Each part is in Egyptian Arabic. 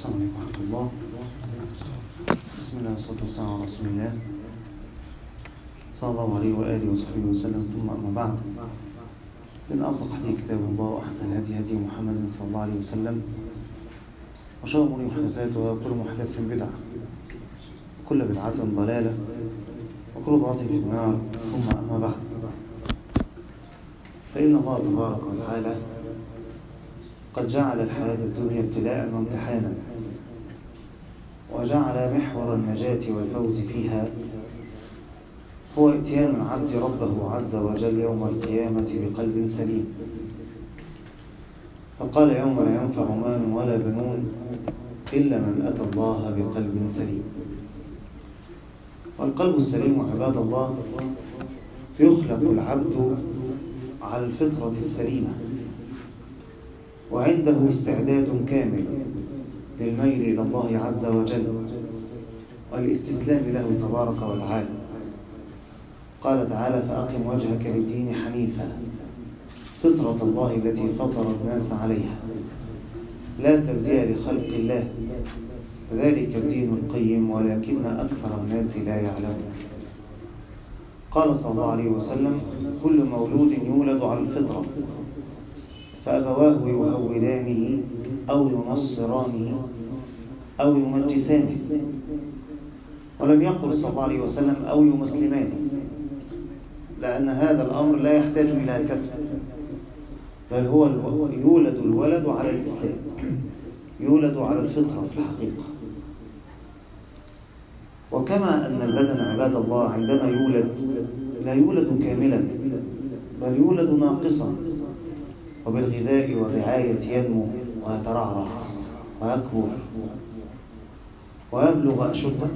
السلام عليكم ورحمة الله بسم الله والصلاة والسلام على رسول الله صلى الله عليه وآله وصحبه وسلم ثم أما بعد إن أصدق حديث كتاب الله وأحسن هدي هدي محمد صلى الله عليه وسلم وشر الأمور محدثاتها وكل محدث بدعة وكل بدعة ضلالة وكل ضلالة في النار ثم أما بعد فإن الله تبارك وتعالى قد جعل الحياة الدنيا ابتلاء وامتحانا وجعل محور النجاة والفوز فيها هو اتيان العبد ربه عز وجل يوم القيامة بقلب سليم فقال يوم لا ينفع مال ولا بنون إلا من أتى الله بقلب سليم والقلب السليم عباد الله يخلق العبد على الفطرة السليمة وعنده استعداد كامل للميل إلى الله عز وجل والاستسلام له تبارك وتعالى قال تعالى فأقم وجهك للدين حنيفا فطرة الله التي فطر الناس عليها لا تبديل لخلق الله ذلك الدين القيم ولكن أكثر الناس لا يعلمون قال صلى الله عليه وسلم كل مولود يولد على الفطرة فأبواه يهودانه أو ينصرانه أو يمجسانه ولم يقل صلى الله عليه وسلم أو يمسلمانه لأن هذا الأمر لا يحتاج إلى كسب بل هو يولد الولد على الإسلام يولد على الفطرة في الحقيقة وكما أن البدن عباد الله عندما يولد لا يولد كاملا بل يولد ناقصا وبالغذاء والرعاية ينمو ويترعرع ويكبر ويبلغ أشده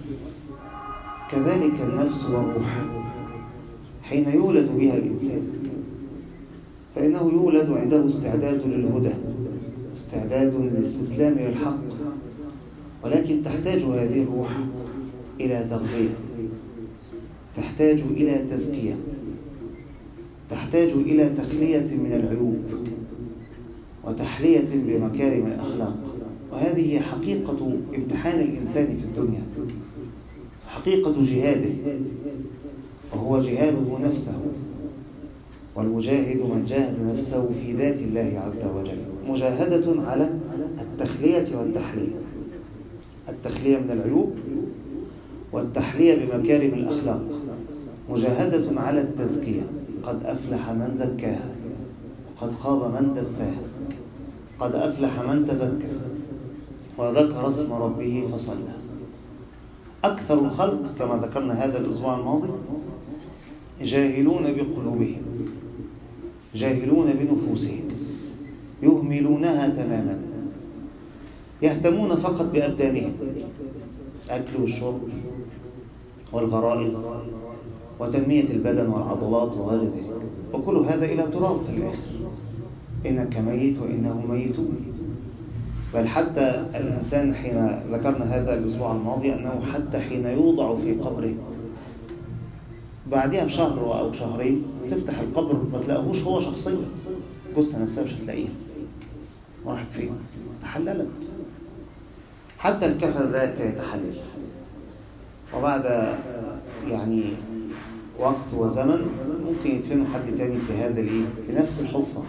كذلك النفس والروح حين يولد بها الإنسان فإنه يولد عنده استعداد للهدى استعداد للاستسلام للحق ولكن تحتاج هذه الروح إلى تغذية تحتاج إلى تزكية تحتاج إلى تخلية من العيوب وتحلية بمكارم الأخلاق وهذه هي حقيقة امتحان الإنسان في الدنيا حقيقة جهاده وهو جهاده نفسه والمجاهد من جاهد نفسه في ذات الله عز وجل مجاهدة على التخلية والتحلية التخلية من العيوب والتحلية بمكارم الأخلاق مجاهدة على التزكية قد أفلح من زكاها وقد خاب من دساها قد أفلح من تزكى وذكر اسم ربه فصلى أكثر الخلق كما ذكرنا هذا الأسبوع الماضي جاهلون بقلوبهم جاهلون بنفوسهم يهملونها تماما يهتمون فقط بأبدانهم الأكل والشرب والغرائز وتنمية البدن والعضلات وغير ذلك وكل هذا إلى تراب في الآخر إنك ميت وإنهم ميتون بل حتى الإنسان حين ذكرنا هذا الأسبوع الماضي أنه حتى حين يوضع في قبره بعدها بشهر أو شهرين تفتح القبر ما تلاقيهوش هو شخصيا الجثة نفسها مش هتلاقيها وراحت فين؟ تحللت حتى الكفن ذاك يتحلل وبعد يعني وقت وزمن ممكن يدفنوا حد تاني في هذا الايه في نفس الحفرة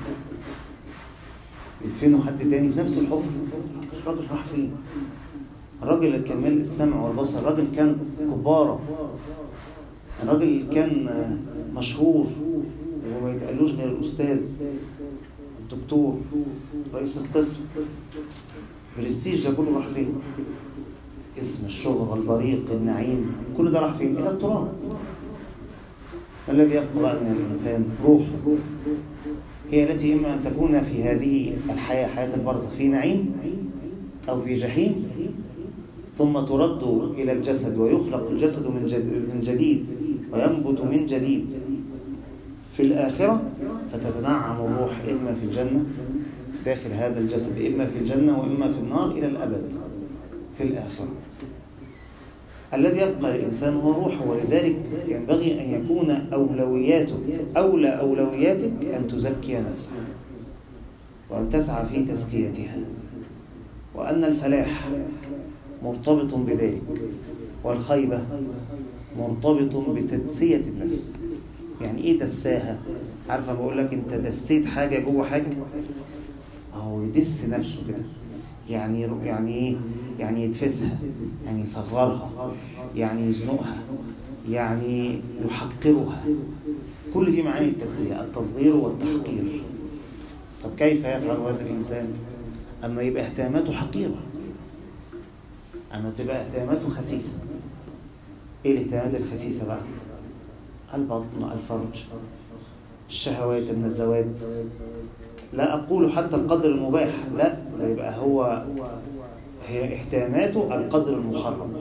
يدفنوا حد تاني في نفس الحفرة الراجل راح فين الراجل اللي كان ملء السمع والبصر الراجل كان كبارة الراجل كان مشهور وما يتقالوش غير الأستاذ الدكتور رئيس القسم برستيج ده كله راح فين اسم الشهرة البريق النعيم كل ده راح فين إلى التراب الذي يبقى من الإنسان روحه هي التي إما أن تكون في هذه الحياة حياة البرزخ في نعيم أو في جحيم ثم ترد إلى الجسد ويخلق الجسد من جديد وينبت من جديد في الآخرة فتتنعم الروح إما في الجنة في داخل هذا الجسد إما في الجنة وإما في النار إلى الأبد في الآخرة الذي يبقى للإنسان هو روحه ولذلك ينبغي أن يكون أولوياتك أولى أولوياتك أن تزكي نفسك وأن تسعى في تزكيتها وأن الفلاح مرتبط بذلك والخيبة مرتبط بتدسية النفس يعني ايه دساها عارفه بقول لك انت دسيت حاجه جوه حاجه اهو يدس نفسه كده يعني يعني ايه يعني يدفسها يعني يصغرها يعني يزنقها يعني يحقرها كل دي معاني التسويه التصغير والتحقير طب كيف يفعل هذا الانسان اما يبقى اهتماماته حقيره اما تبقى اهتماماته خسيسه ايه الاهتمامات الخسيسه بقى البطن الفرج الشهوات النزوات لا أقول حتى القدر المباح لا يبقى هو هي اهتماماته القدر المحرم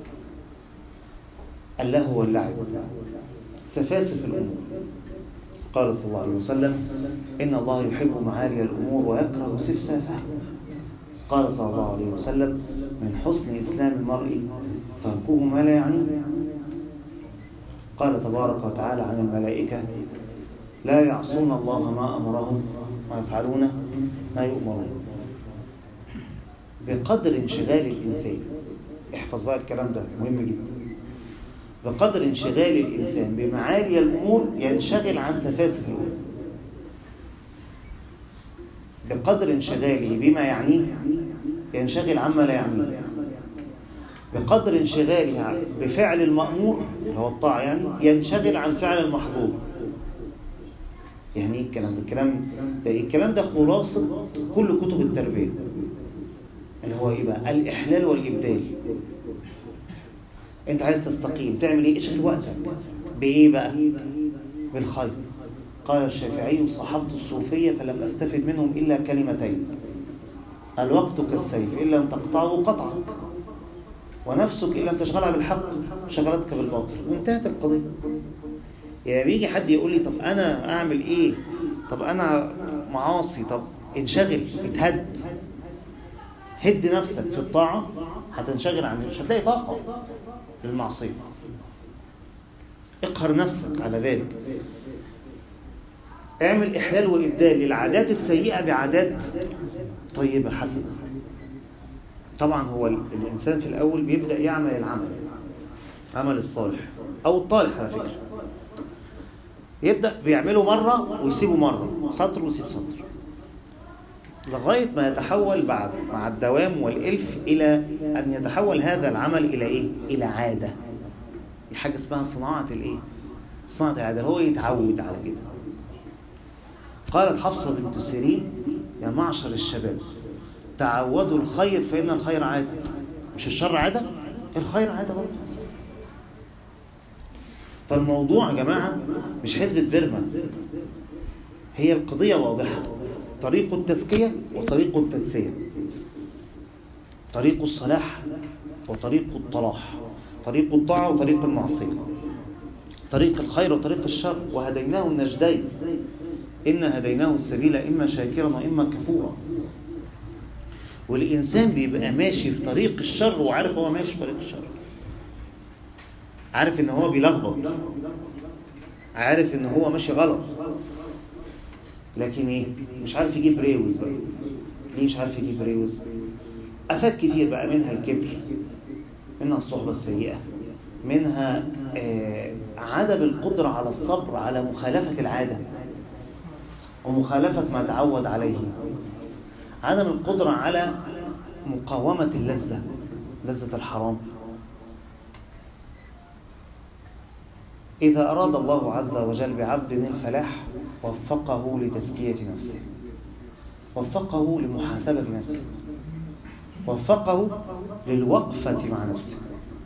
اللهو واللعب سفاسف الأمور قال صلى الله عليه وسلم إن الله يحب معالي الأمور ويكره سفسافها قال صلى الله عليه وسلم من حسن إسلام المرء تركه ما لا يعنيه قال تبارك وتعالى عن الملائكة لا يعصون الله ما أمرهم ويفعلون ما يؤمرون بقدر انشغال الإنسان احفظ بقى الكلام ده مهم جدا بقدر انشغال الإنسان بمعالي الأمور ينشغل عن سفاسف الأمور بقدر انشغاله بما يعنيه ينشغل عما لا يعنيه بقدر انشغاله بفعل المأمور اللي هو الطاعة يعني ينشغل عن فعل المحظور يعني ايه الكلام ده الكلام ده الكلام ده خلاصة كل كتب التربية اللي هو ايه بقى الإحلال والإبدال انت عايز تستقيم تعمل ايه اشغل وقتك بايه بقى بالخير قال الشافعي صاحبت الصوفية فلم أستفد منهم إلا كلمتين الوقت كالسيف إن لم تقطعه قطعك ونفسك إن لم تشغلها بالحق شغلتك بالباطل وانتهت القضية يعني بيجي حد يقول لي طب أنا أعمل إيه طب أنا معاصي طب انشغل اتهد هد نفسك في الطاعة هتنشغل عن مش هتلاقي طاقة للمعصية اقهر نفسك على ذلك اعمل إحلال وإبدال للعادات السيئة بعادات طيبة حسنة طبعا هو الإنسان في الأول بيبدأ يعمل العمل عمل الصالح أو الطالح على فكرة يبدأ بيعمله مرة ويسيبه مرة سطر ويسيب سطر لغاية ما يتحول بعد مع الدوام والإلف إلى أن يتحول هذا العمل إلى إيه؟ إلى عادة دي حاجة اسمها صناعة الإيه؟ صناعة العادة هو يتعود على كده قالت حفصة بنت سيرين يا معشر الشباب تعودوا الخير فإن الخير عادة مش الشر عادة الخير عادة برضه فالموضوع يا جماعة مش حزبة بيرما هي القضية واضحة طريق التزكية وطريق التدسية طريق الصلاح وطريق الطلاح طريق الطاعة وطريق المعصية طريق الخير وطريق الشر وهديناه النجدين إن هديناه السبيل إما شاكرا وإما كفورا والإنسان بيبقى ماشي في طريق الشر وعارف هو ماشي في طريق الشر عارف إن هو بيلخبط عارف إن هو ماشي غلط لكن إيه مش عارف يجيب ريوز ليه مش عارف يجيب ريوز آفات كتير بقى منها الكبر منها الصحبة السيئة منها آه عدم القدرة على الصبر على مخالفة العادة ومخالفة ما تعود عليه عدم القدرة على مقاومة اللذة لذة الحرام إذا أراد الله عز وجل بعبد الفلاح وفقه لتزكية نفسه وفقه لمحاسبة نفسه وفقه للوقفة مع نفسه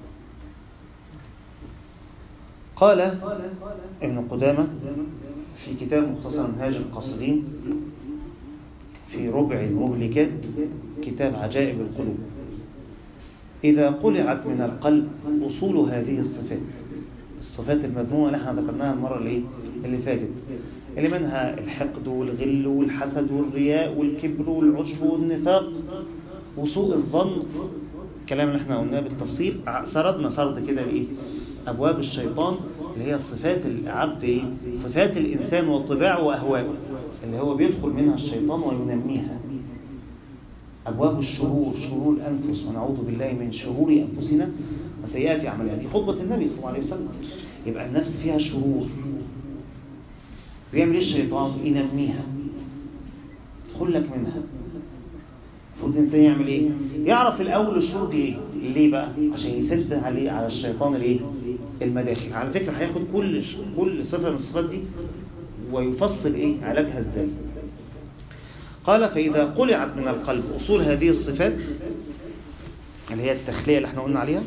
قال ابن قدامة في كتاب مختصر منهاج القاصدين في ربع المهلكات كتاب عجائب القلوب إذا قلعت من القلب أصول هذه الصفات الصفات المذمومة اللي احنا ذكرناها المرة اللي, اللي فاتت اللي منها الحقد والغل والحسد والرياء والكبر والعجب والنفاق وسوء الظن الكلام اللي احنا قلناه بالتفصيل سردنا سرد كده بايه ابواب الشيطان اللي هي صفات العبد ايه صفات الانسان وطباعه واهوائه اللي هو بيدخل منها الشيطان وينميها أبواب الشرور شرور الأنفس ونعوذ بالله من شرور أنفسنا وسيئات أعمالنا دي خطبة النبي صلى الله عليه وسلم يبقى النفس فيها شرور بيعمل ايه الشيطان ينميها يدخل لك منها المفروض الانسان يعمل ايه يعرف الاول الشرور دي ايه ليه بقى عشان يسد عليه على الشيطان الايه المداخل على فكره هياخد كل كل صفه من الصفات دي ويفصل ايه علاجها ازاي قال فاذا قلعت من القلب اصول هذه الصفات اللي هي التخليه اللي احنا قلنا عليها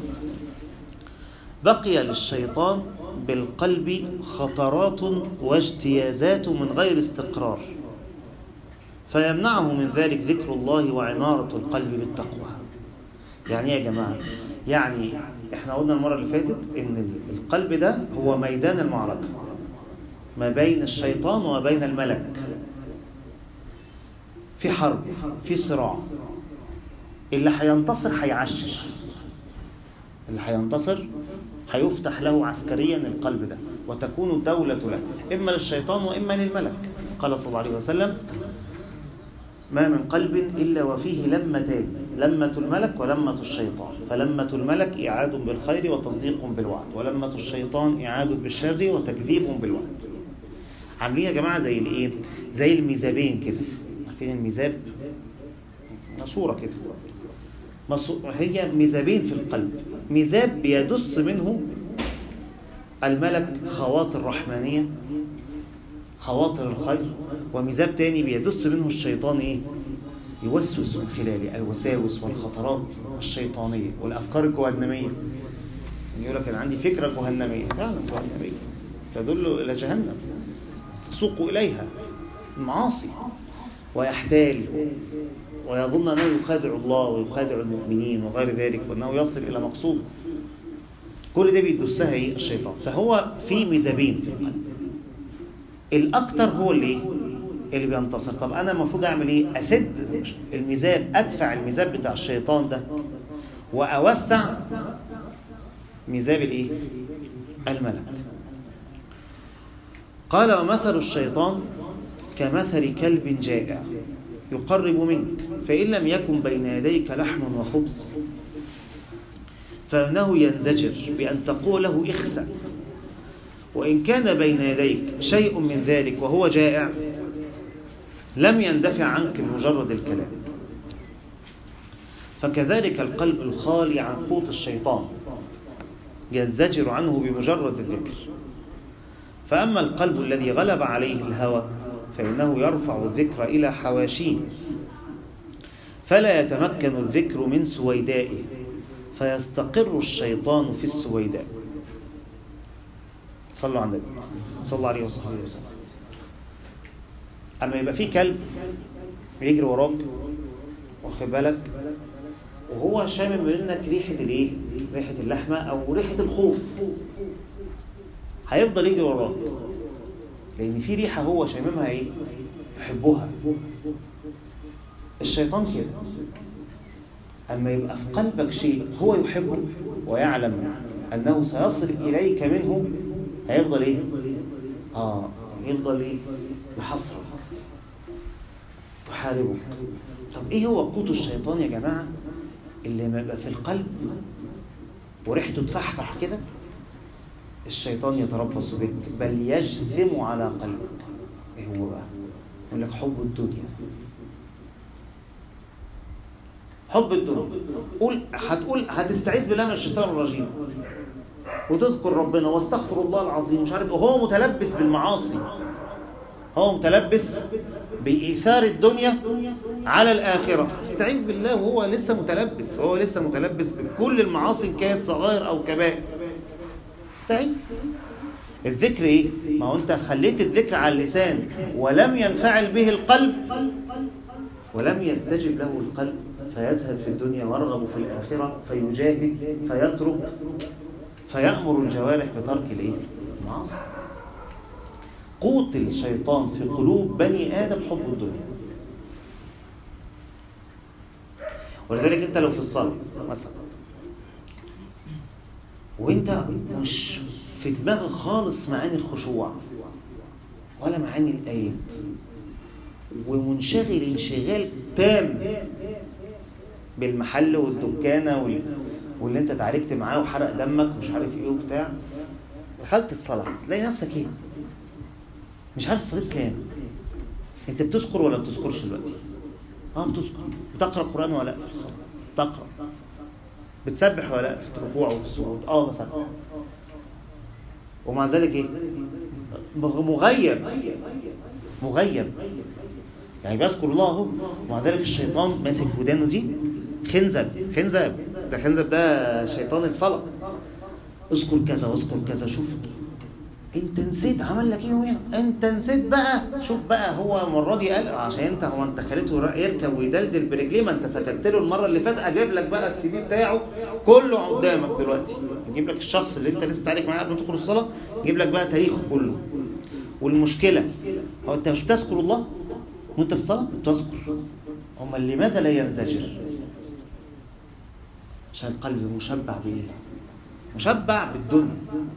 بقي للشيطان بالقلب خطرات واجتيازات من غير استقرار فيمنعه من ذلك ذكر الله وعمارة القلب بالتقوى يعني ايه يا جماعة يعني احنا قلنا المرة اللي فاتت ان القلب ده هو ميدان المعركة ما بين الشيطان وما بين الملك في حرب في صراع اللي هينتصر هيعشش اللي هينتصر هيفتح له عسكريا القلب ده وتكون الدولة له إما للشيطان وإما للملك قال صلى الله عليه وسلم ما من قلب إلا وفيه لمتان لمة الملك ولمة الشيطان فلمة الملك إعاد بالخير وتصديق بالوعد ولمة الشيطان إعاد بالشر وتكذيب بالوعد عاملين يا جماعة زي الإيه؟ زي الميزابين كده عارفين الميزاب؟ صورة كده هي ميزابين في القلب ميزاب بيدس منه الملك خواطر رحمانية خواطر الخير وميزاب تاني بيدس منه الشيطان ايه يوسوس من خلاله الوساوس والخطرات الشيطانية والأفكار الجهنمية يقول لك أنا عندي فكرة جهنمية فعلا جهنمية تدل إلى جهنم تسوق إليها المعاصي ويحتال ويظن أنه يخادع الله ويخادع المؤمنين وغير ذلك وأنه يصل إلى مقصوده كل ده بيدسها ايه الشيطان فهو في ميزابين في القلب الاكتر هو اللي اللي بينتصر طب انا المفروض اعمل ايه اسد الميزاب ادفع الميزاب بتاع الشيطان ده واوسع ميزاب الايه الملك قال ومثل الشيطان كمثل كلب جائع يقرب منك فإن لم يكن بين يديك لحم وخبز فإنه ينزجر بأن تقول له اخسأ وإن كان بين يديك شيء من ذلك وهو جائع لم يندفع عنك بمجرد الكلام فكذلك القلب الخالي عن قوت الشيطان ينزجر عنه بمجرد الذكر فأما القلب الذي غلب عليه الهوى فإنه يرفع الذكر إلى حواشيه فلا يتمكن الذكر من سويدائه فيستقر الشيطان في السويداء صلوا على النبي صلى الله عليه وصحبه وسلم اما يبقى في كلب بيجري وراك واخد بالك وهو شامم منك ريحه الايه ريحه اللحمه او ريحه الخوف هيفضل يجري وراك لان في ريحه هو شاممها ايه يحبها الشيطان كده أما يبقى في قلبك شيء هو يحبه ويعلم أنه سيصل إليك منه هيفضل إيه؟ آه يفضل إيه؟ يحصر يحاربه طب إيه هو قوت الشيطان يا جماعة اللي ما يبقى في القلب وريحته تفحفح كده الشيطان يتربص بك بل يجثم على قلبك ايه هو بقى يقول لك حب الدنيا حب الدنيا قول هتقول هتستعيذ بالله من الشيطان الرجيم وتذكر ربنا واستغفر الله العظيم مش عارف وهو متلبس بالمعاصي هو متلبس بإيثار الدنيا على الآخرة استعيذ بالله وهو لسه متلبس وهو لسه متلبس بكل المعاصي إن كانت صغائر أو كبائر استعيذ الذكر ايه ما هو انت خليت الذكر على اللسان ولم ينفعل به القلب ولم يستجب له القلب فيزهد في الدنيا ويرغب في الآخرة فيجاهد فيترك فيأمر الجوارح بترك الايه المعاصي قوت الشيطان في قلوب بني آدم حب الدنيا ولذلك انت لو في الصلاة مثلا وانت مش في دماغك خالص معاني الخشوع ولا معاني الآيات ومنشغل انشغال تام بالمحل والدكانه وال... واللي انت اتعاركت معاه وحرق دمك ومش عارف ايه وبتاع دخلت الصلاه تلاقي نفسك ايه مش عارف الصلاه كام انت بتذكر ولا بتذكرش دلوقتي اه بتذكر بتقرا قران ولا لا في الصلاه تقرا بتسبح ولا لا في الركوع وفي السجود اه مثلا ومع ذلك ايه مغيب مغيب يعني بيذكر الله اهو ومع ذلك الشيطان ماسك ودانه دي خنزب خنزب ده خنزب ده شيطان الصلاه اذكر كذا واذكر كذا شوف انت نسيت عمل لك ايه يومين انت نسيت بقى شوف بقى هو المره دي قال عشان انت هو انت خليته يركب ويدلدل برجليه ما انت سكت له المره اللي فاتت اجيب لك بقى السي في بتاعه كله قدامك دلوقتي اجيب لك الشخص اللي انت لسه تعارك معاه قبل ما تدخل الصلاه اجيب لك بقى تاريخه كله والمشكله هو انت مش بتذكر الله وانت في الصلاه بتذكر امال لماذا لا ينزجر عشان القلب مشبع بايه مشبع بالدنيا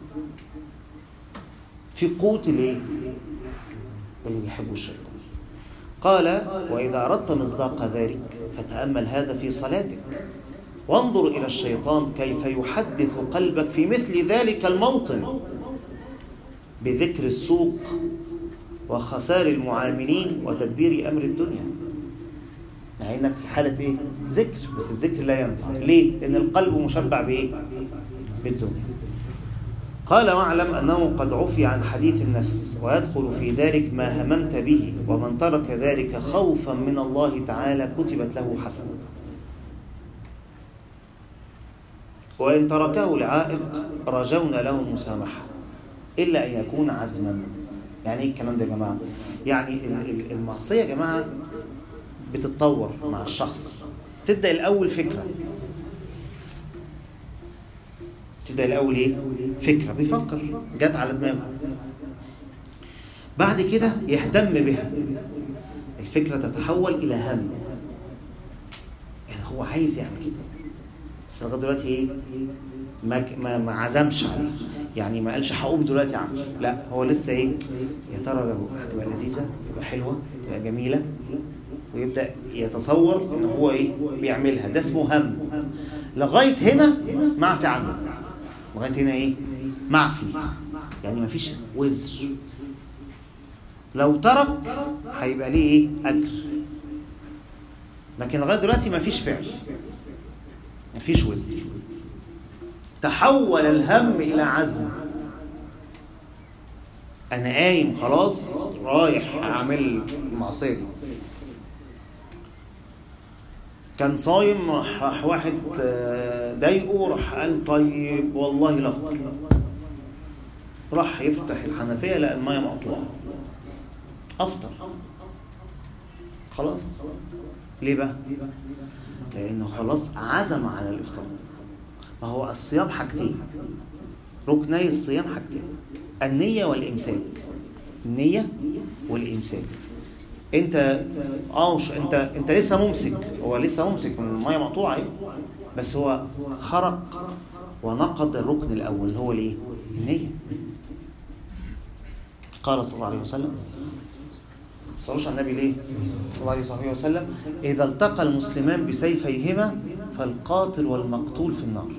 في قوت الايه اللي بيحبوا الشيطان قال واذا اردت مصداق ذلك فتامل هذا في صلاتك وانظر الى الشيطان كيف يحدث قلبك في مثل ذلك الموطن بذكر السوق وخسار المعاملين وتدبير امر الدنيا مع انك في حاله ايه ذكر بس الذكر لا ينفع ليه لان القلب مشبع بايه بالدنيا قال واعلم أنه قد عفي عن حديث النفس ويدخل في ذلك ما هممت به ومن ترك ذلك خوفا من الله تعالى كتبت له حسنة وإن تركه العائق رجونا له المسامحة إلا أن يكون عزما يعني إيه الكلام ده يا جماعة؟ يعني المعصية يا جماعة بتتطور مع الشخص تبدأ الأول فكرة تبدا الاول ايه فكره بيفكر جت على دماغه بعد كده يهتم بها الفكره تتحول الى هم يعني هو عايز يعمل كده بس لغايه دلوقتي ايه ما ما ما عزمش عليه يعني ما قالش هقوم دلوقتي اعمل لا هو لسه ايه يا ترى لو هتبقى لذيذه تبقى حلوه تبقى جميله ويبدا يتصور ان هو ايه بيعملها ده اسمه هم لغايه هنا معفي عنه لغايه هنا ايه معفي يعني مفيش وزر لو ترك هيبقى ليه ايه اجر لكن لغايه دلوقتي مفيش فعل مفيش وزر تحول الهم الى عزم انا قايم خلاص رايح اعمل المعصيه دي كان صايم راح واحد ضايقه راح قال طيب والله لا افطر راح يفتح الحنفيه لقى الميه مقطوعه افطر خلاص ليه بقى لانه خلاص عزم على الافطار ما هو الصيام حاجتين ركني الصيام حاجتين النيه والامساك النيه والامساك انت اه انت انت لسه ممسك هو لسه ممسك من الميه مقطوعه ايه بس هو خرق ونقض الركن الاول اللي هو الايه النيه قال صلى الله عليه وسلم صلوش على النبي ليه صلى الله عليه وسلم اذا التقى المسلمان بسيفيهما فالقاتل والمقتول في النار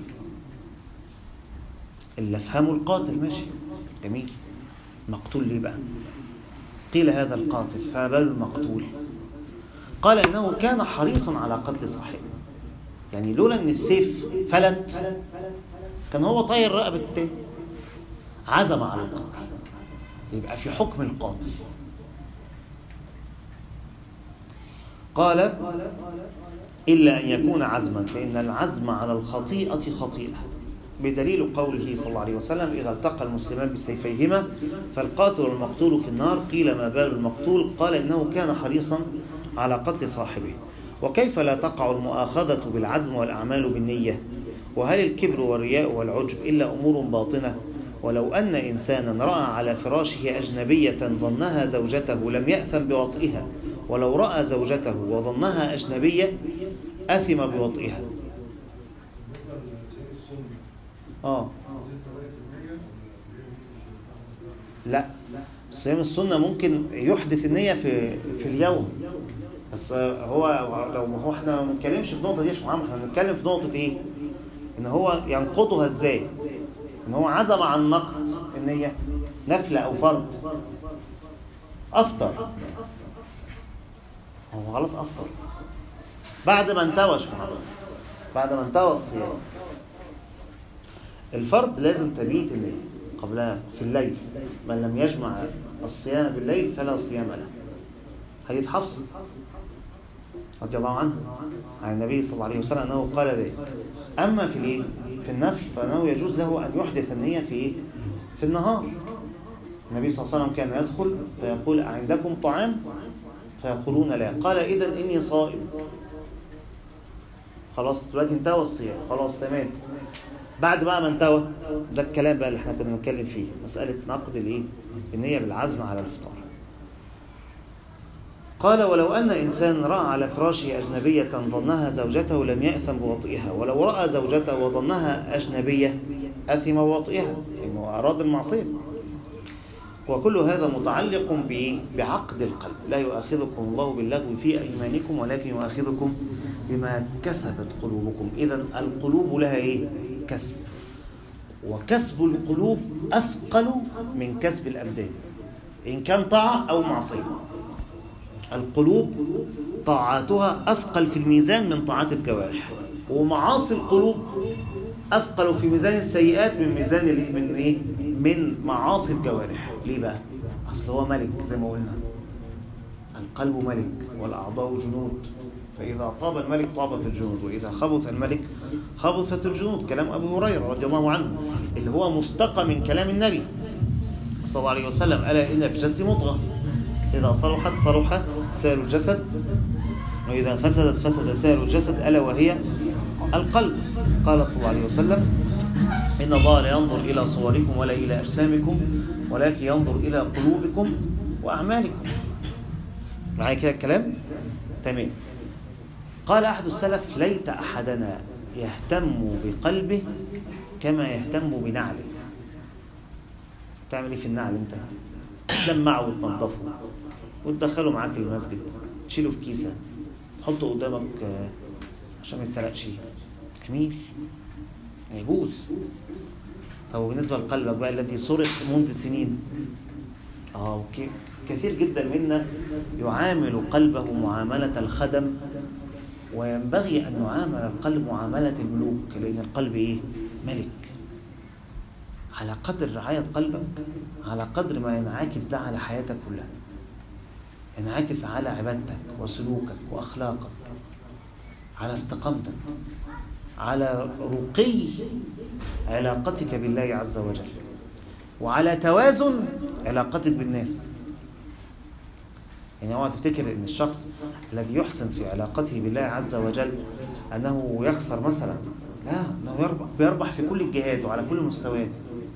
اللي افهموا القاتل ماشي جميل مقتول ليه بقى قيل هذا القاتل فبال المقتول قال انه كان حريصا على قتل صاحبه يعني لولا ان السيف فلت كان هو طاير رقبه التاني عزم على القتل يبقى في حكم القاتل قال إلا أن يكون عزما فإن العزم على الخطيئة خطيئة بدليل قوله صلى الله عليه وسلم إذا التقى المسلمان بسيفيهما فالقاتل والمقتول في النار قيل ما بال المقتول قال إنه كان حريصا على قتل صاحبه وكيف لا تقع المؤاخذة بالعزم والأعمال بالنية وهل الكبر والرياء والعجب إلا أمور باطنة ولو أن إنسانا رأى على فراشه أجنبية ظنها زوجته لم يأثم بوطئها ولو رأى زوجته وظنها أجنبية أثم بوطئها آه لا صيام السنة ممكن يحدث النية في في اليوم بس هو لو ما هو احنا ما بنتكلمش في النقطه دي يا شيخ محمد احنا بنتكلم في نقطه ايه ان هو ينقضها ازاي ان هو عزم عن نقد النيه نفله او فرض افطر هو خلاص افطر بعد ما انتوى يا شيخ محمد بعد ما انتوى الصيام الفرض لازم تبيت الليل قبلها في الليل من لم يجمع الصيام بالليل فلا صيام له حديث حفص رضي الله عنه عن النبي صلى الله عليه وسلم انه قال ذلك اما في الايه في النفل فانه يجوز له ان يحدث النيه في ايه في النهار النبي صلى الله عليه وسلم كان يدخل فيقول عندكم طعام فيقولون لا قال اذا اني صائم خلاص دلوقتي انتهى الصيام خلاص تمام بعد بقى ما انتهى ده الكلام بقى اللي احنا كنا بنتكلم فيه مساله نقد الايه النيه بالعزم على الافطار قال ولو أن إنسان رأى على فراشه أجنبية ظنها زوجته لم يأثم بوطئها ولو رأى زوجته وظنها أجنبية أثم بوطئها إنه أراد المعصية وكل هذا متعلق بإيه؟ بعقد القلب لا يؤاخذكم الله باللغو في أيمانكم ولكن يؤاخذكم بما كسبت قلوبكم إذا القلوب لها إيه؟ كسب وكسب القلوب أثقل من كسب الأبدان إن كان طاعة أو معصية القلوب طاعاتها أثقل في الميزان من طاعات الجوارح ومعاصي القلوب أثقل في ميزان السيئات من ميزان من إيه؟ من معاصي الجوارح ليه بقى؟ أصل هو ملك زي ما قلنا القلب ملك والأعضاء جنود فإذا طاب الملك طابت الجنود وإذا خبث الملك خبثت الجنود كلام أبو هريرة رضي الله عنه اللي هو مستقى من كلام النبي صلى الله عليه وسلم ألا إن في الجسد مضغة إذا صلحت صلح سائر الجسد وإذا فسدت فسد سائر الجسد ألا وهي القلب قال صلى الله عليه وسلم إن الله لا ينظر إلى صوركم ولا إلى أجسامكم ولكن ينظر إلى قلوبكم وأعمالكم معايا كده الكلام؟ تمام قال أحد السلف ليت أحدنا يهتم بقلبه كما يهتم بنعله تعمل ايه في النعل انت تلمعه وتنظفه وتدخله معاك المسجد تشيله في كيسه تحطه قدامك عشان ما يتسرقش جميل يجوز طب وبالنسبه لقلبك بقى الذي سرق منذ سنين اه اوكي كثير جدا منا يعامل قلبه معامله الخدم وينبغي ان نعامل القلب معامله الملوك لان القلب ايه ملك على قدر رعاية قلبك على قدر ما ينعكس ده على حياتك كلها ينعكس على عبادتك وسلوكك وأخلاقك على استقامتك على رقي علاقتك بالله عز وجل وعلى توازن علاقتك بالناس يعني اوعى تفتكر ان الشخص الذي يحسن في علاقته بالله عز وجل انه يخسر مثلا لا انه يربح بيربح في كل الجهات وعلى كل المستويات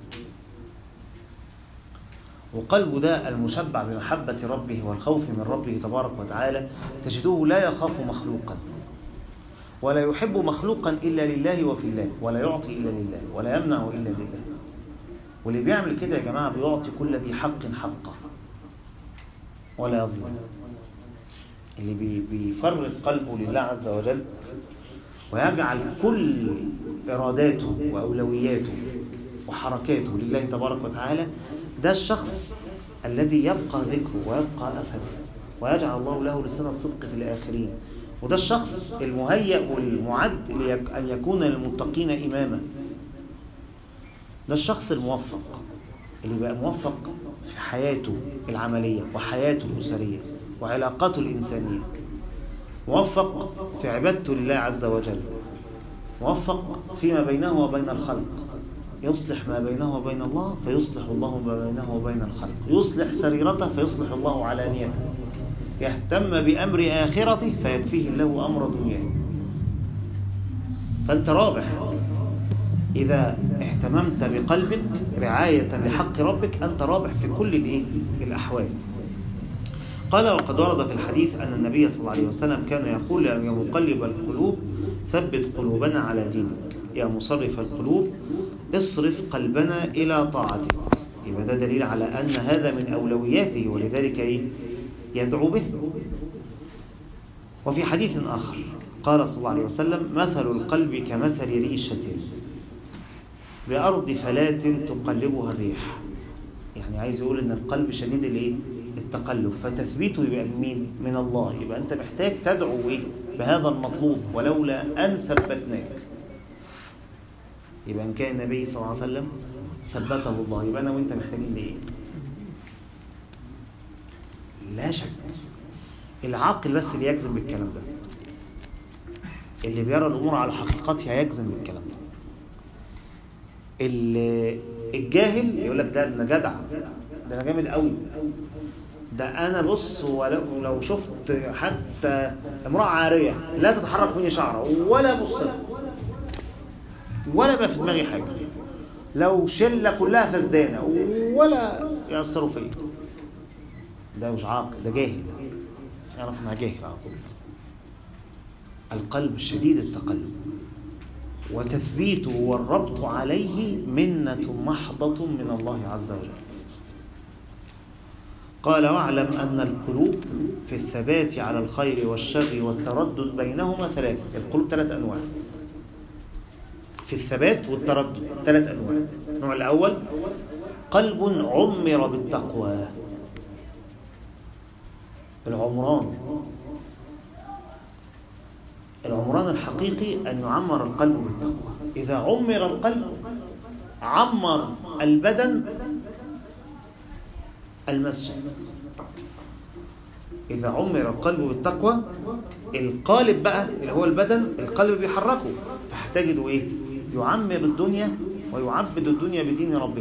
وقلبه ده المشبع بمحبة ربه والخوف من ربه تبارك وتعالى تجده لا يخاف مخلوقا ولا يحب مخلوقا إلا لله وفي الله ولا يعطي إلا لله ولا يمنع إلا لله واللي بيعمل كده يا جماعة بيعطي كل ذي حق حقه ولا يظلم اللي بيفرغ قلبه لله عز وجل ويجعل كل إراداته وأولوياته وحركاته لله تبارك وتعالى ده الشخص الذي يبقى ذكره ويبقى أثره ويجعل الله له لسان الصدق في الآخرين وده الشخص المهيأ والمعد لأن يكون للمتقين إماما ده الشخص الموفق اللي بقى موفق في حياته العملية وحياته الأسرية وعلاقاته الإنسانية موفق في عبادته لله عز وجل موفق فيما بينه وبين الخلق يصلح ما بينه وبين الله فيصلح الله ما بينه وبين الخلق يصلح سريرته فيصلح الله علانيته يهتم بأمر آخرته فيكفيه الله أمر دنياه فأنت رابح إذا اهتممت بقلبك رعاية لحق ربك أنت رابح في كل الإيه؟ الأحوال قال وقد ورد في الحديث أن النبي صلى الله عليه وسلم كان يقول يا مقلب القلوب ثبت قلوبنا على دينك يا مصرف القلوب اصرف قلبنا إلى طاعتك يبقى ده دليل على أن هذا من أولوياته ولذلك إيه؟ يدعو به وفي حديث آخر قال صلى الله عليه وسلم مثل القلب كمثل ريشة بأرض فلاة تقلبها الريح يعني عايز يقول إن القلب شديد الإيه؟ التقلب فتثبيته يبقى من مين؟ من الله يبقى أنت محتاج تدعو إيه؟ بهذا المطلوب ولولا أن ثبتناك يبقى إن كان النبي صلى الله عليه وسلم ثبته الله يبقى أنا وأنت محتاجين لإيه؟ لا شك العاقل بس اللي يجزم بالكلام ده اللي بيرى الامور على حقيقتها يجزم بالكلام ده اللي الجاهل يقول لك ده انا جدع ده انا جامد قوي ده انا بص ولو لو شفت حتى امراه عاريه لا تتحرك مني شعره ولا بص ولا بقى في دماغي حاجه لو شله كلها فسدانه ولا ياثروا فيا ده مش عاقل ده جاهل يعرف انها جاهل على طول القلب شديد التقلب وتثبيته والربط عليه منة محضة من الله عز وجل قال واعلم أن القلوب في الثبات على الخير والشر والتردد بينهما ثلاثة القلوب ثلاث أنواع في الثبات والتردد ثلاث أنواع النوع الأول قلب عمر بالتقوى العمران العمران الحقيقي أن يعمر القلب بالتقوى إذا عمر القلب عمر البدن المسجد إذا عمر القلب بالتقوى القالب بقى اللي هو البدن القلب بيحركه فهتجده إيه؟ يعمر الدنيا ويعبد الدنيا بدين ربها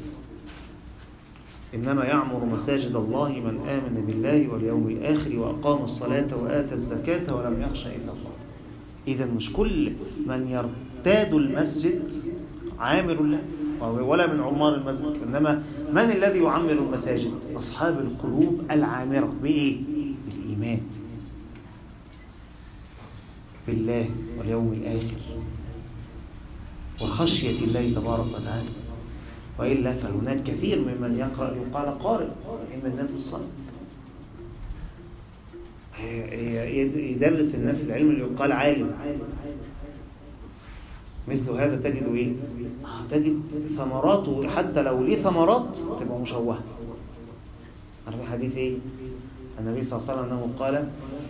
إنما يعمر مساجد الله من آمن بالله واليوم الآخر وأقام الصلاة وآتى الزكاة ولم يخش إلا الله إذا مش كل من يرتاد المسجد عامر له ولا من عمار المسجد إنما من الذي يعمر المساجد أصحاب القلوب العامرة بإيه؟ بالإيمان بالله واليوم الآخر وخشية الله تبارك وتعالى وإلا فهناك كثير ممن يقرأ يقال قارئ يهم الناس بالصلاة يدرس الناس العلم اللي يقال عالم مثل هذا تجد ايه؟ تجد ثمراته حتى لو ليه ثمرات تبقى مشوهه. عارف حديث ايه؟ النبي صلى الله عليه وسلم انه قال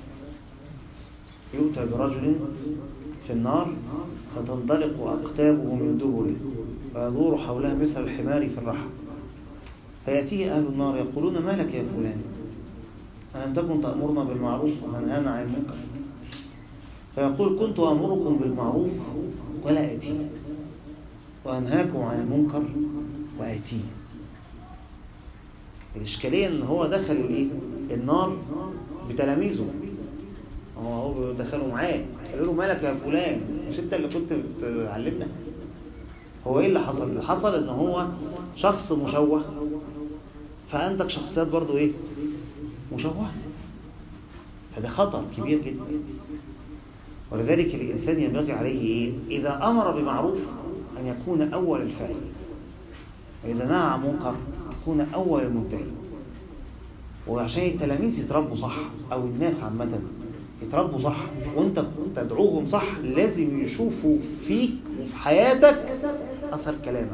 يؤتى برجل في النار فتنطلق اقتابه من دبره فيدور حولها مثل الحمار في الرحى فيأتيه أهل النار يقولون ما لك يا فلان ألم تكن تأمرنا بالمعروف وتنهانا عن المنكر فيقول كنت أمركم بالمعروف ولا آتي وأنهاكم عن المنكر وآتي الإشكالية إن هو دخل الإيه؟ النار بتلاميذه هو هو دخلوا معاه قالوا له مالك يا فلان مش أنت اللي كنت بتعلمنا هو ايه اللي حصل اللي حصل ان هو شخص مشوه فعندك شخصيات برضو ايه مشوهه فده خطر كبير جدا ولذلك الانسان ينبغي عليه ايه اذا امر بمعروف ان يكون اول الفاعلين واذا نهى عن منكر يكون اول المنتهين وعشان التلاميذ يتربوا صح او الناس عامه يتربوا صح وانت تدعوهم صح لازم يشوفوا فيك وفي حياتك اثر كلامك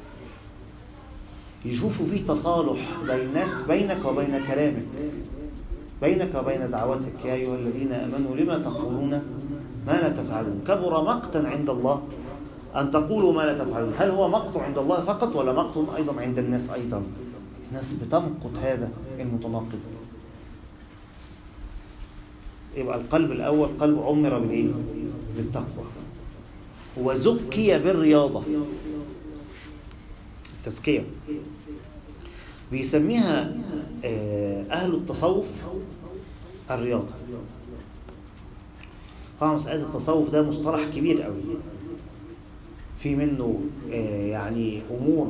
يشوفوا فيه تصالح بينك بينك وبين كلامك بينك وبين دعوتك يا ايها الذين امنوا لما تقولون ما لا تفعلون كبر مقتا عند الله ان تقولوا ما لا تفعلون هل هو مقت عند الله فقط ولا مقت ايضا عند الناس ايضا الناس بتمقت هذا المتناقض يبقى القلب الأول قلب عمر بالإيه؟ بالتقوى وزكي بالرياضة التزكية بيسميها أهل التصوف الرياضة طبعا مسألة التصوف ده مصطلح كبير قوي في منه يعني أمور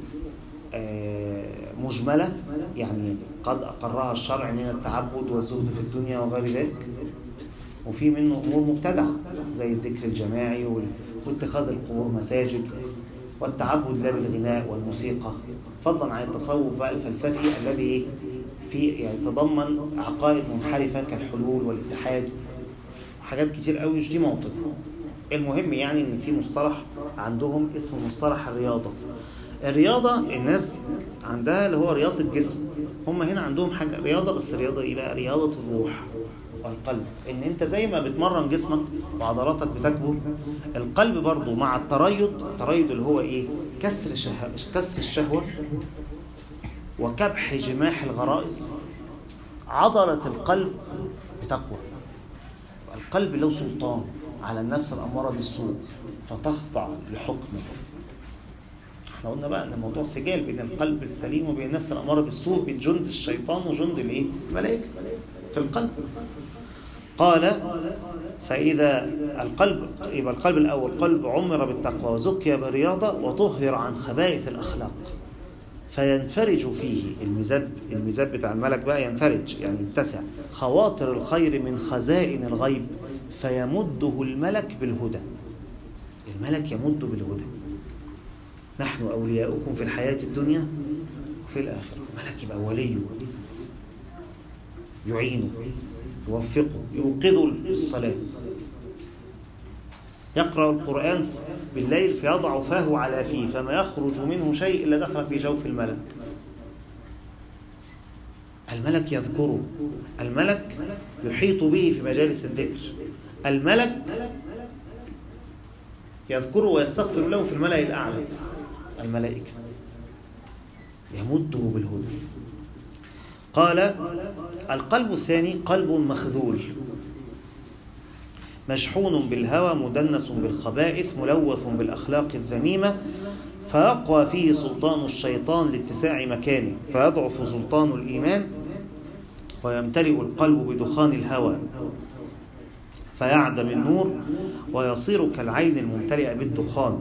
مجملة يعني قد أقرها الشرع من التعبد والزهد في الدنيا وغير ذلك وفي منه أمور مبتدعة زي الذكر الجماعي واتخاذ القبور مساجد والتعبد لا بالغناء والموسيقى فضلا عن التصوف بقى الفلسفي الذي في يعني تضمن عقائد منحرفة كالحلول والاتحاد حاجات كتير قوي مش دي موطن المهم يعني ان في مصطلح عندهم اسمه مصطلح الرياضه الرياضه الناس عندها اللي هو رياضه الجسم هم هنا عندهم حاجه رياضه بس رياضه ايه بقى رياضه الروح والقلب ان انت زي ما بتمرن جسمك وعضلاتك بتكبر القلب برضو مع التريض التريض اللي هو ايه كسر شهوة كسر الشهوه وكبح جماح الغرائز عضله القلب بتقوى القلب له سلطان على النفس الاماره بالسوء فتخضع لحكمه احنا قلنا بقى ان الموضوع سجال بين القلب السليم وبين النفس الاماره بالسوء بين جند الشيطان وجند الايه الملائكه في القلب قال فإذا القلب يبقى القلب الأول قلب عمر بالتقوى وزكي بالرياضة وطهر عن خبائث الأخلاق فينفرج فيه المزاب المزاب بتاع الملك بقى ينفرج يعني يتسع خواطر الخير من خزائن الغيب فيمده الملك بالهدى الملك يمد بالهدى نحن أولياؤكم في الحياة الدنيا وفي الآخرة الملك يبقى وليه يعينه يوفقه يوقظه للصلاة يقرأ القرآن بالليل فيضع فاه على فيه فما يخرج منه شيء إلا دخل في جوف الملك الملك يذكره الملك يحيط به في مجالس الذكر الملك يذكره ويستغفر له في الملأ الأعلى الملائكة يمده بالهدى قال القلب الثاني قلب مخذول مشحون بالهوى مدنس بالخبائث ملوث بالأخلاق الذميمة فيقوى فيه سلطان الشيطان لاتساع مكانه فيضعف سلطان الإيمان ويمتلئ القلب بدخان الهوى فيعدم النور ويصير كالعين الممتلئة بالدخان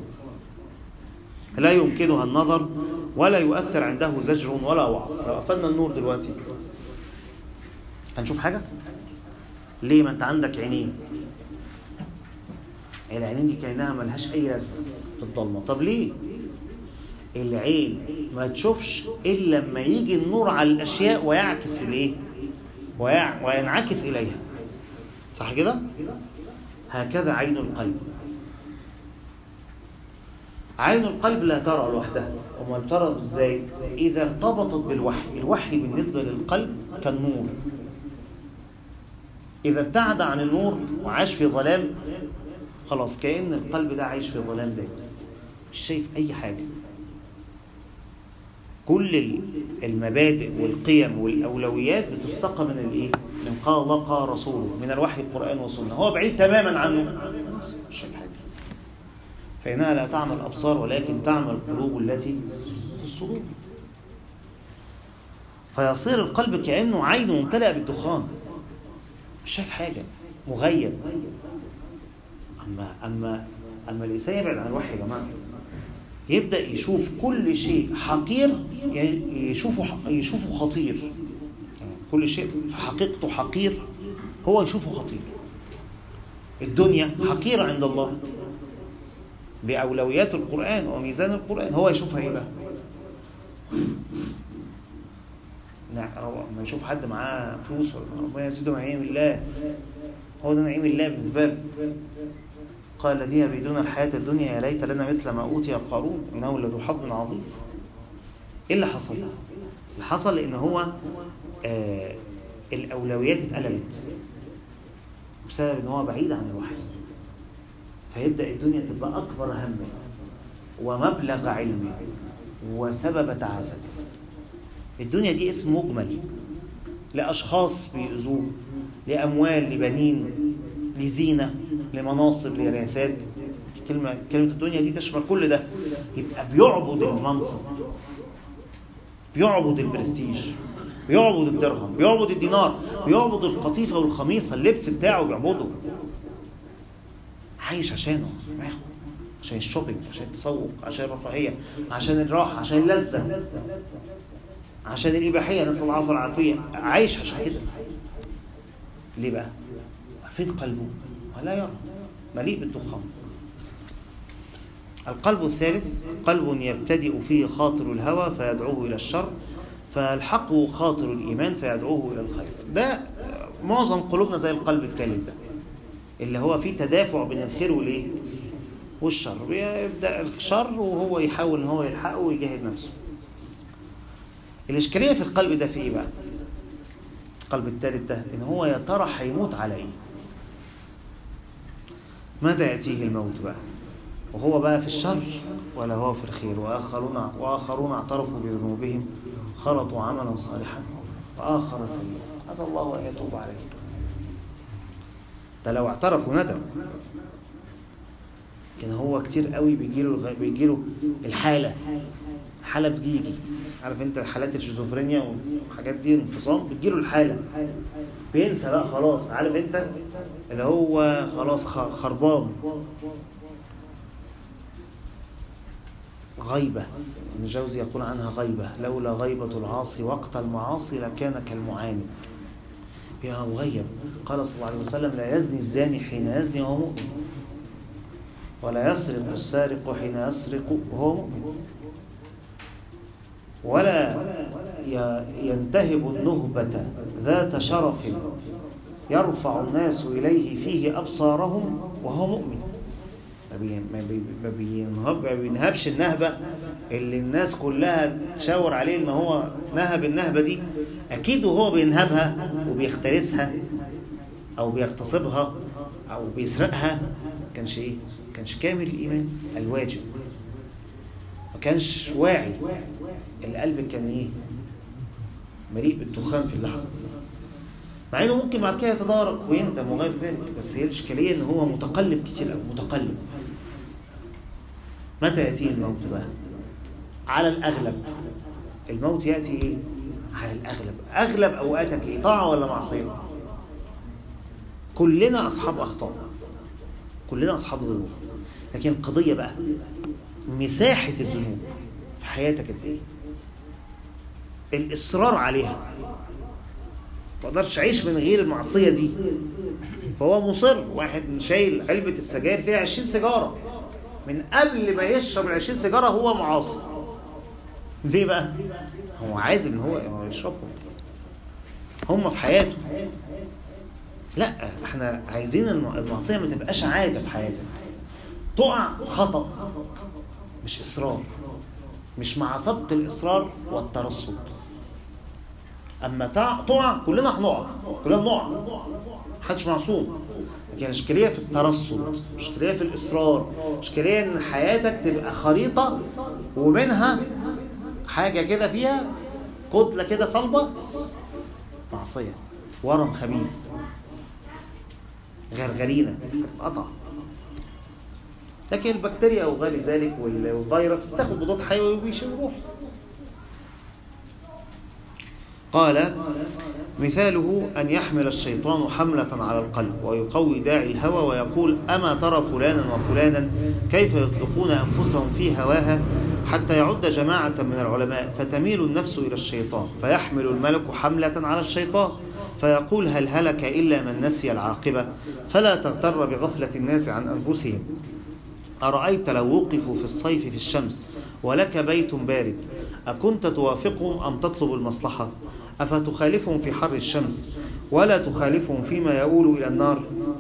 لا يمكنها النظر ولا يؤثر عنده زجر ولا وعظ لو قفلنا النور دلوقتي هنشوف حاجة؟ ليه ما انت عندك عينين العينين دي كأنها ملهاش أي لازمة في الضلمة طب ليه؟ العين ما تشوفش إلا لما يجي النور على الأشياء ويعكس الإيه؟ ويع... وينعكس إليها صح كده؟ هكذا عين القلب عين القلب لا ترى لوحدها امال ترى ازاي اذا ارتبطت بالوحي الوحي بالنسبه للقلب كالنور اذا ابتعد عن النور وعاش في ظلام خلاص كأن القلب ده عايش في ظلام دايس مش شايف اي حاجه كل المبادئ والقيم والاولويات بتستقى من الايه من قال الله قال رسوله من الوحي القران والسنه هو بعيد تماما عنه مش شايف حاجه فإنها لا تعمل الأبصار ولكن تعمل القلوب التي في الصدور فيصير القلب كأنه عينه ممتلئة بالدخان مش شايف حاجة مغيب أما أما أما الإنسان يبعد عن الوحي يا جماعة يبدأ يشوف كل شيء حقير يشوفه يشوفه خطير يعني كل شيء في حقيقته حقير هو يشوفه خطير الدنيا حقيرة عند الله بأولويات القرآن وميزان القرآن هو يشوفها إيه بقى؟ لما يشوف حد معاه فلوس ولا ربنا يزيده نعيم الله هو ده نعيم الله بالنسبة له قال الذين يريدون الحياة الدنيا يا ليت لنا مثل ما أوتي قارون إنه لذو حظ عظيم إيه اللي حصل؟ اللي حصل إن هو آه الأولويات اتقلبت بسبب إن هو بعيد عن الوحي فيبدأ الدنيا تبقى أكبر همه ومبلغ علمه وسبب تعاسته الدنيا دي اسم مجمل لأشخاص بيؤذوه لأموال لبنين لزينة لمناصب لرئاسات كلمة كلمة الدنيا دي تشمل كل ده يبقى بيعبد المنصب بيعبد البرستيج بيعبد الدرهم بيعبد الدينار بيعبد القطيفة والخميصة اللبس بتاعه بيعبده عايش عشانه ياخد عشان الشوبينج عشان التسوق عشان الرفاهيه عشان الراحه عشان اللذه عشان الاباحيه نسال الله العافيه والعافيه عايش عشان كده ليه بقى؟ فين قلبه؟ ولا يرى مليء بالدخان القلب الثالث قلب يبتدئ فيه خاطر الهوى فيدعوه الى الشر فيلحقه خاطر الايمان فيدعوه الى الخير ده معظم قلوبنا زي القلب الثالث ده اللي هو فيه تدافع بين الخير والايه والشر بيبدا الشر وهو يحاول ان هو يلحقه ويجاهد نفسه الاشكاليه في القلب ده في ايه بقى القلب الثالث ده ان هو يا ترى هيموت على ايه متى ياتيه الموت بقى وهو بقى في الشر ولا هو في الخير واخرون واخرون اعترفوا بذنوبهم خلطوا عملا صالحا واخر سيئا عسى الله ان يتوب عليه ده لو اعترف وندم لكن هو كتير قوي بيجيله بيجيله الحاله حاله بتيجي عارف انت حالات الشيزوفرينيا والحاجات دي انفصام بتجيله الحاله بينسى بقى خلاص عارف انت اللي هو خلاص خربان غيبة ابن جوزي يقول عنها غيبة لولا غيبة العاصي وقت المعاصي لكان كالمعاند يا مغيب قال صلى الله عليه وسلم لا يزني الزاني حين يزني وهو مؤمن ولا يسرق السارق حين يسرق وهو مؤمن ولا ينتهب النهبة ذات شرف يرفع الناس إليه فيه أبصارهم وهو مؤمن ما بينهب ما بينهبش النهبة اللي الناس كلها تشاور عليه ان هو نهب النهبة دي اكيد وهو بينهبها وبيخترسها او بيغتصبها او بيسرقها كانش ايه كانش كامل الايمان الواجب ما كانش واعي القلب كان ايه مليء بالدخان في اللحظه دي مع انه ممكن بعد كده يتدارك ويندم وغير ذلك بس هي الاشكاليه ان هو متقلب كتير قوي متقلب متى ياتيه الموت بقى على الاغلب الموت ياتي ايه على الاغلب اغلب اوقاتك ايه طاعه ولا معصيه كلنا اصحاب اخطاء كلنا اصحاب ذنوب لكن القضيه بقى مساحه الذنوب في حياتك قد ايه الاصرار عليها ما اقدرش اعيش من غير المعصيه دي فهو مصر واحد شايل علبه السجاير فيها 20 سيجاره من قبل ما يشرب ال 20 سيجاره هو معاصي ليه بقى هو عايز ان هو يشربهم هم في حياته لا احنا عايزين المعصيه ما تبقاش عاده في حياتك تقع خطا مش اصرار مش مع سبق الاصرار والترصد اما تقع كلنا هنقع كلنا بنقع محدش معصوم لكن الاشكاليه في الترصد الاشكاليه في الاصرار الاشكاليه ان حياتك تبقى خريطه ومنها حاجه كده فيها كتله كده صلبه معصيه ورم خبيث غرغرينه قطع لكن البكتيريا او غير ذلك والفيروس بتاخد مضاد حيوي وبيروح قال مثاله أن يحمل الشيطان حملة على القلب ويقوي داعي الهوى ويقول أما ترى فلانا وفلانا كيف يطلقون أنفسهم في هواها حتى يعد جماعة من العلماء فتميل النفس إلى الشيطان فيحمل الملك حملة على الشيطان فيقول هل هلك إلا من نسي العاقبة فلا تغتر بغفلة الناس عن أنفسهم أرأيت لو وقفوا في الصيف في الشمس ولك بيت بارد أكنت توافقهم أم تطلب المصلحة أفتخالفهم في حر الشمس ولا تخالفهم فيما يؤول إلى النار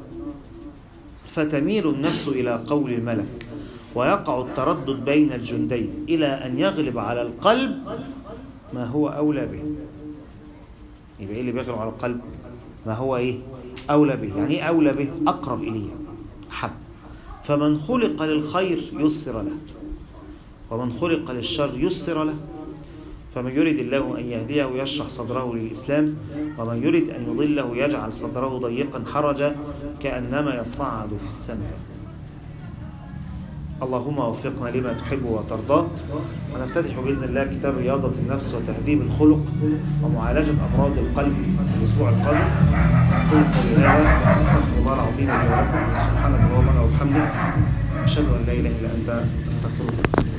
فتميل النفس إلى قول الملك ويقع التردد بين الجندين إلى أن يغلب على القلب ما هو أولى به يبقى إيه اللي بيغلب على القلب ما هو إيه أولى به يعني إيه أولى به أقرب إليه حب فمن خلق للخير يسر له ومن خلق للشر يسر له فمن يرد الله أن يهديه يشرح صدره للإسلام ومن يرد أن يضله يجعل صدره ضيقا حرجا كأنما يصعد في السماء اللهم وفقنا لما تحب وترضى ونفتتح بإذن الله كتاب رياضة النفس وتهذيب الخلق ومعالجة أمراض القلب في الأسبوع القادم أقول قولي هذا أستغفر الله العظيم لي ولكم سبحانك اللهم وبحمدك أشهد أن لا إله إلا أنت أستغفرك